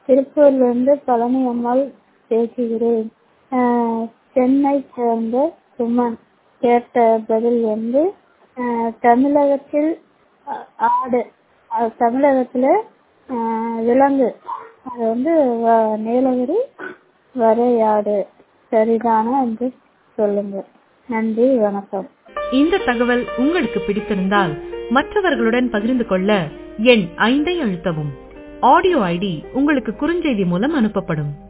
திருப்பூர்லேருந்து பழனி அம்மாள் பேசுகிறேன் சென்னை சேர்ந்த சுமன் கேட்ட பதில் வந்து தமிழகத்தில் ஆடு தமிழகத்தில் விலங்கு அது வந்து நீலகிரி வரையாடு சரிதானா என்று சொல்லுங்கள் நன்றி வணக்கம் இந்த தகவல் உங்களுக்கு பிடித்திருந்தால் மற்றவர்களுடன் பகிர்ந்து கொள்ள எண் ஐந்தை அழுத்தவும் ஆடியோ ஐடி உங்களுக்கு குறுஞ்செய்தி மூலம் அனுப்பப்படும்